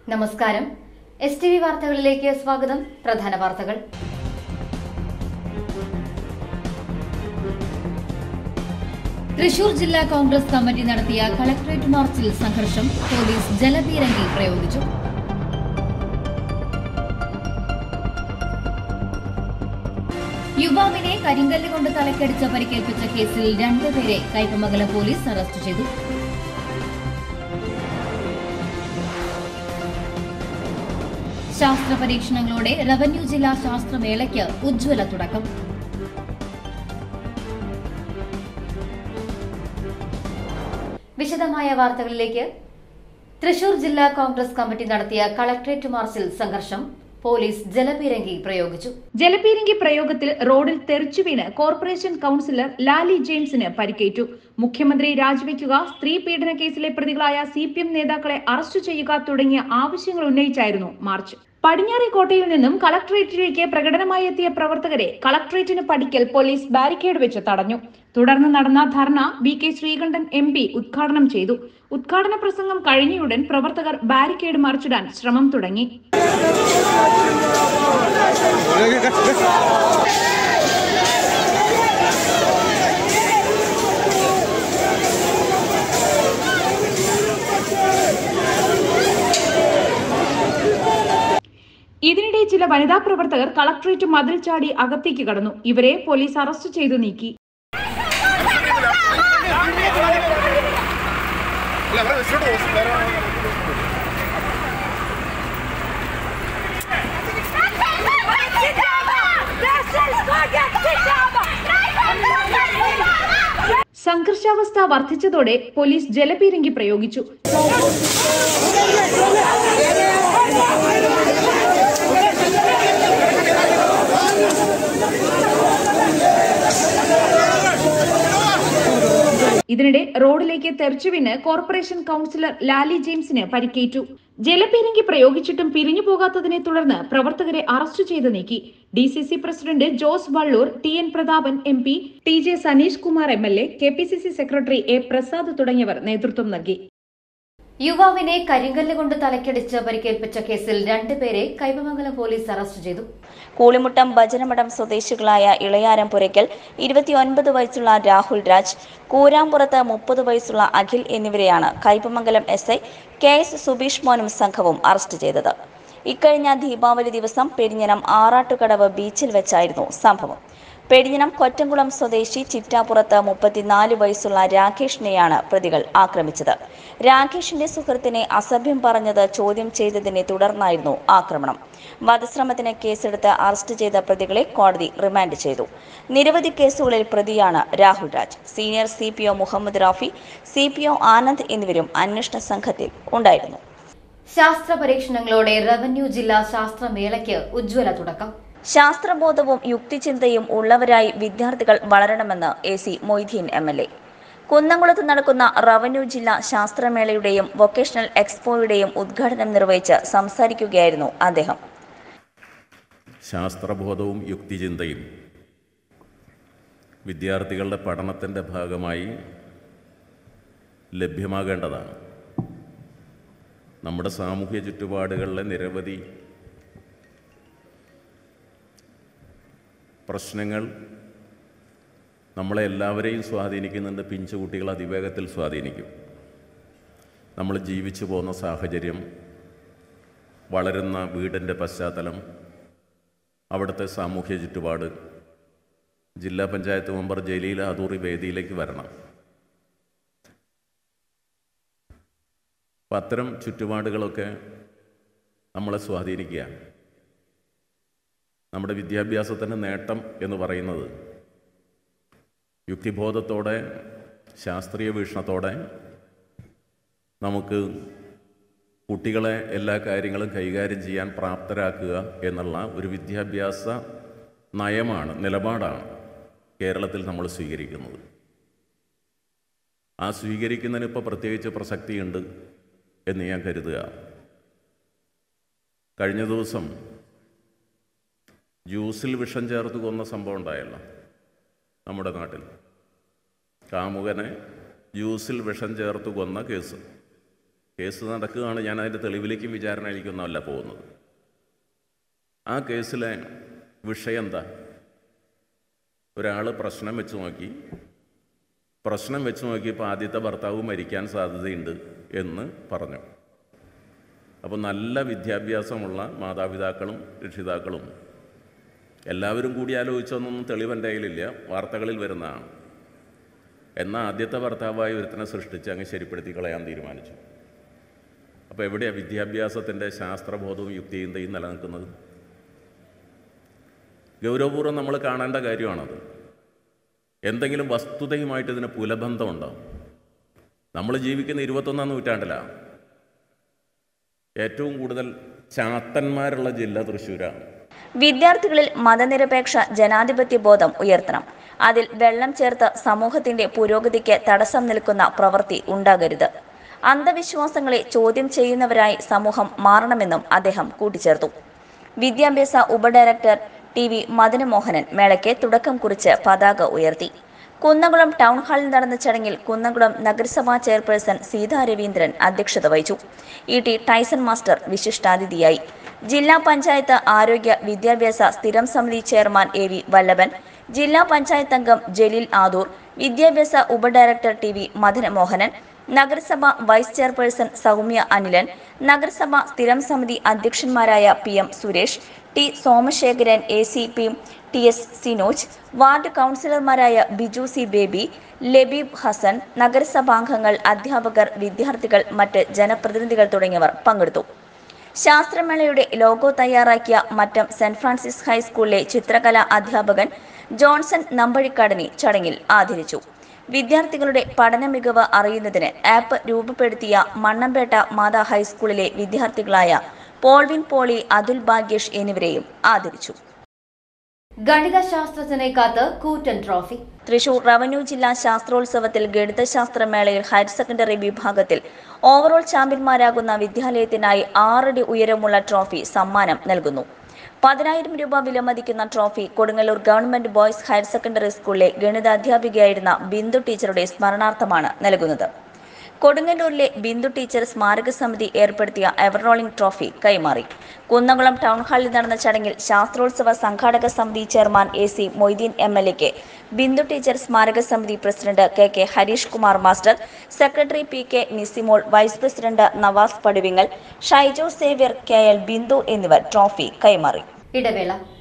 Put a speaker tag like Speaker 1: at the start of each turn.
Speaker 1: നമസ്കാരം S T V വാർത്തകളിലേക്ക് സ്വാഗതം പ്രധാന വാർത്തകൾ തൃശൂർ ജില്ലാ കോൺഗ്രസ് കമ്മിറ്റി നടത്തിയ കളക്ടറേറ്റ് മാർച്ചിൽ സംഘർഷം പോലീസ് ജലപീരങ്കി പ്രയോഗിച്ചു യുവാവിനെ കരിങ്കല്ല് കൊണ്ട് തലക്കടിച്ച് പരിക്കേൽപ്പിച്ച കേസിൽ രണ്ടുപേരെ കയ്പമംഗലം പോലീസ് അറസ്റ്റ് ചെയ്തു ശാസ്ത്ര പരീക്ഷണങ്ങളോടെ റവന്യൂ ജില്ലാ ശാസ്ത്രമേളയ്ക്ക് ഉജ്ജ്വല തുടക്കം വിശദമായ വാർത്തകളിലേക്ക് തൃശൂർ ജില്ലാ കോൺഗ്രസ് കമ്മിറ്റി നടത്തിയ കളക്ടറേറ്റ് മാർച്ചിൽ സംഘർഷം പോലീസ് ജലപീരങ്കി പ്രയോഗിച്ചു
Speaker 2: ജലപീരങ്കി പ്രയോഗത്തിൽ റോഡിൽ തെറിച്ചു വീണ് കോർപ്പറേഷൻ കൌൺസിലർ ലാലി ജെയിംസിന് പരിക്കേറ്റു മുഖ്യമന്ത്രി രാജിവെക്കുക സ്ത്രീ പീഡന കേസിലെ പ്രതികളായ സി പി എം നേതാക്കളെ അറസ്റ്റ് ചെയ്യുക തുടങ്ങിയ ആവശ്യങ്ങൾ ഉന്നയിച്ചായിരുന്നു മാർച്ച് പടിഞ്ഞാറേക്കോട്ടയിൽ നിന്നും കളക്ടറേറ്റിലേക്ക് പ്രകടനമായി എത്തിയ പ്രവർത്തകരെ കളക്ടറേറ്റിന് പടിക്കൽ പോലീസ് ബാരിക്കേഡ് വെച്ച് തടഞ്ഞു തുടർന്ന് നടന്ന dharna V K Sreekandan M P ഉദ്ഘാടനം ചെയ്തു ഉദ്ഘാടന പ്രസംഗം കഴിഞ്ഞയുടൻ പ്രവർത്തകർ ബാരിക്കേഡ് മറിച്ചിടാൻ ശ്രമം തുടങ്ങി ഇതിനിടെ ചില വനിതാ പ്രവർത്തകർ കളക്ടറേറ്റ് മതിൽ ചാടി അകത്തേക്ക് കടന്നു ഇവരെ പോലീസ് അറസ്റ്റ് ചെയ്തു നീക്കി സംഘർഷാവസ്ഥ വർദ്ധിച്ചതോടെ പോലീസ് ജലപീരങ്കി പ്രയോഗിച്ചു ഇതിനിടെ റോഡിലേക്ക് തെറിച്ചുവീണ് കോർപ്പറേഷൻ കൌൺസിലർ ലാലി ജെയിംസിന് പരിക്കേറ്റു ജലപീരങ്കി പ്രയോഗിച്ചിട്ടും പിരിഞ്ഞു പോകാത്തതിനെ തുടർന്ന് പ്രവർത്തകരെ അറസ്റ്റ് ചെയ്ത് നീക്കി D C C president Jose Vallur T N Prathapan M P T J Saneesh Kumar M L A K P C C secretary A Prasad തുടങ്ങിയവർ നേതൃത്വം നൽകി
Speaker 1: യുവാവിനെ കരിങ്കല്ല് കൊണ്ട് തലക്കടിച്ച് പരിക്കേൽപ്പിച്ച കേസിൽ രണ്ടുപേരെ കൈപ്പമംഗലം പോലീസ് അറസ്റ്റ് ചെയ്തു
Speaker 3: കൂളിമുട്ടം ഭജനമഠം സ്വദേശികളായ ഇളയാരം പുരയ്ക്കൽ ഇരുപത്തിയൊൻപത് വയസ്സുള്ള രാഹുൽ രാജ് കൂരാമ്പുറത്ത് മുപ്പത് വയസ്സുള്ള അഖിൽ എന്നിവരെയാണ് Kaipamangalam S I K S Subeesh മോനും സംഘവും അറസ്റ്റ് ചെയ്തത് ഇക്കഴിഞ്ഞ ദീപാവലി ദിവസം പെരിഞ്ഞനം ആറാട്ടുകടവ് ബീച്ചിൽ വെച്ചായിരുന്നു സംഭവം പെരിഞ്ഞനം കൊറ്റംകുളം സ്വദേശി ചിറ്റാപ്പുറത്ത് മുപ്പത്തിനാല് വയസ്സുള്ള രാകേഷിനെയാണ് പ്രതികൾ ആക്രമിച്ചത് രാകേഷിന്റെ സുഹൃത്തിനെ അസഭ്യം പറഞ്ഞത് ചോദ്യം ചെയ്തതിനെ തുടർന്നായിരുന്നു ആക്രമണം വധശ്രമത്തിന് കേസെടുത്ത് അറസ്റ്റ് ചെയ്ത പ്രതികളെ കോടതി റിമാൻഡ് ചെയ്തു നിരവധി കേസുകളിൽ പ്രതിയാണ് Rahul Raj senior C P O Muhammad Rafi C P O Anand എന്നിവരും അന്വേഷണ സംഘത്തിൽ ഉണ്ടായിരുന്നു
Speaker 1: ശാസ്ത്ര പരീക്ഷണങ്ങളോടെ റവന്യൂ ജില്ലാ ശാസ്ത്രമേളയ്ക്ക് ഉജ്ജ്വല തുടക്കം
Speaker 3: ശാസ്ത്രബോധവും യുക്തിചിന്തയും ഉള്ളവരായി വിദ്യാർത്ഥികൾ വളരണമെന്ന് A C Moideen M L A കുന്നംകുളത്ത് നടക്കുന്ന റവന്യൂ ജില്ലാ ശാസ്ത്രമേളയുടെയും വൊക്കേഷണൽ എക്സ്പോയുടെയും ഉദ്ഘാടനം നിർവഹിച്ച് സംസാരിക്കുകയായിരുന്നു അദ്ദേഹം
Speaker 4: ശാസ്ത്രബോധവും യുക്തിചിന്തയും വിദ്യാർത്ഥികളുടെ പഠനത്തിൻ്റെ ഭാഗമായി ലഭ്യമാകേണ്ടതാണ് നമ്മുടെ സാമൂഹ്യ ചുറ്റുപാടുകളിലെ നിരവധി പ്രശ്നങ്ങൾ നമ്മളെ എല്ലാവരെയും സ്വാധീനിക്കുന്നുണ്ട് പിഞ്ചു കുട്ടികൾ അതിവേഗത്തിൽ സ്വാധീനിക്കും നമ്മൾ ജീവിച്ചു പോകുന്ന സാഹചര്യം വളരുന്ന വീടിൻ്റെ പശ്ചാത്തലം അവിടുത്തെ സാമൂഹ്യ ചുറ്റുപാട് ജില്ലാ പഞ്ചായത്ത് മെമ്പർ ജലീല അതൂറി വേദിയിലേക്ക് വരണം അപ്പം അത്തരം ചുറ്റുപാടുകളൊക്കെ നമ്മളെ സ്വാധീനിക്കുക നമ്മുടെ വിദ്യാഭ്യാസത്തിൻ്റെ നേട്ടം എന്ന് പറയുന്നത് യുക്തിബോധത്തോടെ ശാസ്ത്രീയ വീക്ഷണത്തോടെ നമുക്ക് കുട്ടികളെ എല്ലാ കാര്യങ്ങളും കൈകാര്യം ചെയ്യാൻ പ്രാപ്തരാക്കുക എന്നുള്ള ഒരു വിദ്യാഭ്യാസ നയമാണ് നിലപാടാണ് കേരളത്തിൽ നമ്മൾ സ്വീകരിക്കുന്നത് ആ സ്വീകരിക്കുന്നതിന് ഇപ്പോൾ പ്രത്യേകിച്ച് പ്രസക്തിയുണ്ട് എന്ന് ഞാൻ കരുതുക കഴിഞ്ഞ ദിവസം ജ്യൂസിൽ വിഷം ചേർത്ത് കൊന്ന സംഭവം ഉണ്ടായല്ലോ നമ്മുടെ നാട്ടിൽ കാമുകനെ ജ്യൂസിൽ വിഷം ചേർത്ത് കൊന്ന കേസ് കേസ് നടക്കുകയാണ് ഞാൻ അതിൻ്റെ തെളിവിലേക്കും വിചാരണയിലേക്കൊന്നുമല്ല പോകുന്നത് ആ കേസിലെ വിഷയം എന്താ ഒരാൾ പ്രശ്നം വെച്ച് നോക്കി പ്രശ്നം വെച്ച് നോക്കിയപ്പോൾ ആദ്യത്തെ ഭർത്താവ് മരിക്കാൻ സാധ്യതയുണ്ട് എന്ന് പറഞ്ഞു അപ്പോൾ നല്ല വിദ്യാഭ്യാസമുള്ള മാതാപിതാക്കളും രക്ഷിതാക്കളും എല്ലാവരും കൂടി ആലോചിച്ചൊന്നും തെളിവ് എൻ്റെ കയ്യിലില്ല വാർത്തകളിൽ വരുന്നതാണ് എന്നാൽ ആദ്യത്തെ ഭർത്താവായി ഒരുത്തനെ സൃഷ്ടിച്ച് അങ്ങ് ശരിപ്പെടുത്തി കളയാൻ തീരുമാനിച്ചു അപ്പോൾ എവിടെയാണ് വിദ്യാഭ്യാസത്തിൻ്റെ ശാസ്ത്രബോധവും യുക്തിചിന്തയും നിലനിൽക്കുന്നത് ഗൗരവപൂർവ്വം നമ്മൾ കാണേണ്ട കാര്യമാണത് എന്തെങ്കിലും വസ്തുതയുമായിട്ട് ഇതിന് പുലബന്ധമുണ്ടോ നമ്മൾ ജീവിക്കുന്ന ഇരുപത്തൊന്നാം നൂറ്റാണ്ടിലാണ് ഏറ്റവും കൂടുതൽ ചാത്തന്മാരുള്ള ജില്ല തൃശ്ശൂരാണ്
Speaker 3: വിദ്യാർത്ഥികളിൽ മതനിരപേക്ഷ ജനാധിപത്യ ബോധം ഉയർത്തണം അതിൽ വെള്ളം ചേർത്ത് സമൂഹത്തിന്റെ പുരോഗതിക്ക് തടസ്സം നിൽക്കുന്ന പ്രവൃത്തി ഉണ്ടാകരുത് അന്ധവിശ്വാസങ്ങളെ ചോദ്യം ചെയ്യുന്നവരായി സമൂഹം മാറണമെന്നും അദ്ദേഹം കൂട്ടിച്ചേർത്തു വിദ്യാഭ്യാസ ഉപഡയറക്ടർ ടി വി മദനമോഹനൻ മേളയ്ക്ക് തുടക്കം കുറിച്ച് പതാക ഉയർത്തി കുന്നംകുളം ടൗൺ ഹാളിൽ നടന്ന ചടങ്ങിൽ കുന്നംകുളം നഗരസഭാ ചെയർപേഴ്സൺ സീതാ രവീന്ദ്രൻ അധ്യക്ഷത വഹിച്ചു ഇ ടി ടൈസൺ മാസ്റ്റർ വിശിഷ്ടാതിഥിയായി ജില്ലാ പഞ്ചായത്ത് ആരോഗ്യ വിദ്യാഭ്യാസ സ്ഥിരം സമിതി ചെയർമാൻ എ വി വല്ലഭൻ ജില്ലാ പഞ്ചായത്ത് അംഗം ജലീൽ ആദൂർ വിദ്യാഭ്യാസ ഉപഡയറക്ടർ ടി വി മദനമോഹനൻ നഗരസഭ വൈസ് ചെയർപേഴ്സൺ സൗമ്യ അനിലൻ നഗരസഭ സ്ഥിരം സമിതി അധ്യക്ഷന്മാരായ P M Suresh T Somasekharan A C P T S Sinoj ward കൗൺസിലർമാരായ ബിജു സി ബേബി ലബീബ് ഹസൻ നഗരസഭാംഗങ്ങൾ അധ്യാപകർ വിദ്യാർത്ഥികൾ മറ്റ് ജനപ്രതിനിധികൾ തുടങ്ങിയവർ പങ്കെടുത്തു ശാസ്ത്രമേളയുടെ ലോഗോ തയ്യാറാക്കിയ മറ്റം സെന്റ് ഫ്രാൻസിസ് ഹൈസ്കൂളിലെ ചിത്രകലാ അധ്യാപകൻ ജോൺസൺ നമ്പഴിക്കാടനെ ചടങ്ങിൽ ആദരിച്ചു വിദ്യാർത്ഥികളുടെ പഠന മികവ് അറിയുന്നതിന് ആപ്പ് രൂപപ്പെടുത്തിയ മണ്ണമ്പേട്ട മാതാ ഹൈസ്കൂളിലെ വിദ്യാർത്ഥികളായ പോൾവിൻ പോളി അതുൽ ഭാഗ്യേഷ് എന്നിവരെയും ആദരിച്ചു
Speaker 1: ഗണിത ശാസ്ത്രജ്ഞനെ കാത്ത് കൂറ്റൻ ട്രോഫി
Speaker 3: തൃശൂർ റവന്യൂ ജില്ലാ ശാസ്ത്രോത്സവത്തിൽ ഗണിതശാസ്ത്ര മേളയിൽ ഹയർ സെക്കൻഡറി വിഭാഗത്തിൽ ഓവറോൾ ചാമ്പ്യന്മാരാകുന്ന വിദ്യാലയത്തിനായി ആറടി ഉയരമുള്ള ട്രോഫി സമ്മാനം നൽകുന്നു പതിനായിരം രൂപ വിലമതിക്കുന്ന trophy Kodungallur government boys higher secondary സ്കൂളിലെ ഗണിത അധ്യാപികയായിരുന്ന ബിന്ദു ടീച്ചറുടെ സ്മരണാർത്ഥമാണ് നൽകുന്നത് കൊടുങ്ങല്ലൂരിലെ ബിന്ദു ടീച്ചർ സ്മാരക സമിതി ഏർപ്പെടുത്തിയ എവർ റോളിംഗ് ട്രോഫി കൈമാറി കുന്നംകുളം ടൗൺ ഹാളിൽ നടന്ന ചടങ്ങിൽ ശാസ്ത്രോത്സവ സംഘാടക സമിതി chairman A C Moideen M L എക്ക് ബിന്ദു ടീച്ചർ സ്മാരക സമിതി president K K Harish Kumar master secretary P K Nisimol vice president Navas Paduvingal Shyjo Xavier K L Bindu എന്നിവർ ട്രോഫി കൈമാറി
Speaker 1: ഇടവേള